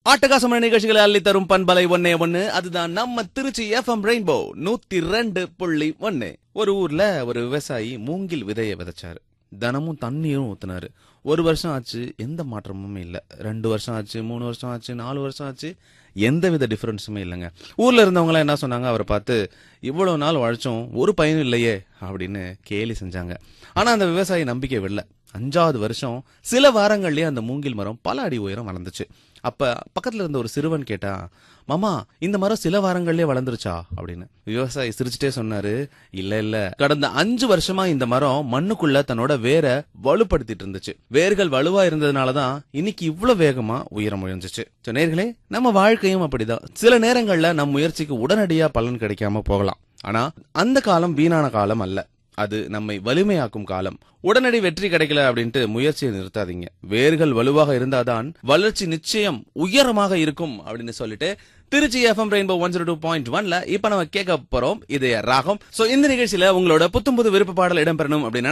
ஆட்டகாசமான நிகழ்ச்சிகளை அள்ளி தரும் பண்பலை ஒன்னே ஒண்ணு அதுதான் நம்ம திருச்சி எஃப்எம் ரெயின்போ நூத்தி ரெண்டு புள்ளி ஒண்ணு ஒரு ஊர்ல ஒரு விவசாயி மூங்கில் விதைய விதைச்சாரு தினமும் தண்ணியும் ஊத்துனாரு ஒரு வருஷம் ஆச்சு எந்த மாற்றமும் இல்ல ரெண்டு வருஷம் ஆச்சு மூணு வருஷம் ஆச்சு நாலு வருஷம் ஆச்சு எந்த வித டிஃபரன்ஸுமே இல்லைங்க ஊர்ல இருந்தவங்க எல்லாம் என்ன சொன்னாங்க அவரை பார்த்து இவ்வளவு நாள் உழைச்சோம் ஒரு பயனும் இல்லையே அப்படின்னு கேலி செஞ்சாங்க ஆனா அந்த விவசாயி நம்பிக்கை விடல அஞ்சாவது வருஷம் சில வாரங்கள்லயே அந்த மூங்கில் மரம் பல அடி உயரம் வளர்ந்துச்சு அப்ப பக்கத்துல இருந்த ஒரு சிறுவன் கேட்டா மாமா இந்த மரம் சில வாரங்கள்லயே வளர்ந்துருச்சா அப்படின்னு விவசாயி சிரிச்சுட்டே சொன்னாரு இல்ல இல்ல கடந்த அஞ்சு வருஷமா இந்த மரம் மண்ணுக்குள்ள தன்னோட வேரை வலுப்படுத்திட்டு இருந்துச்சு வேர்கள் வலுவா இருந்ததுனாலதான் இன்னைக்கு இவ்வளவு வேகமா உயரம் முயஞ்சிச்சு So, நேயர்களே நம்ம வாழ்க்கையும் அப்படிதான் சில நேரங்கள்ல நம் முயற்சிக்கு உடனடியா பலன் கிடைக்காம போகலாம் ஆனா அந்த காலம் வீணான காலம் அல்ல அது நம்மை வலிமையாக்கும் காலம் உடனடி வெற்றி கிடைக்கல அப்படின்ட்டு முயற்சியை நிறுத்தாதீங்க வேர்கள் வலுவாக இருந்தாதான் வளர்ச்சி நிச்சயம் உயரமாக இருக்கும் அப்படின்னு சொல்லிட்டு Trichy FM rainbow one zero two point ஒன்ல இப்ப நம்ம கேட்க போறோம் இது ராகம் சோ இந்த நிகழ்ச்சியில உங்களோட புத்தம் புது விருப்ப பாடல் இடம்பெறணும் அப்படின்னு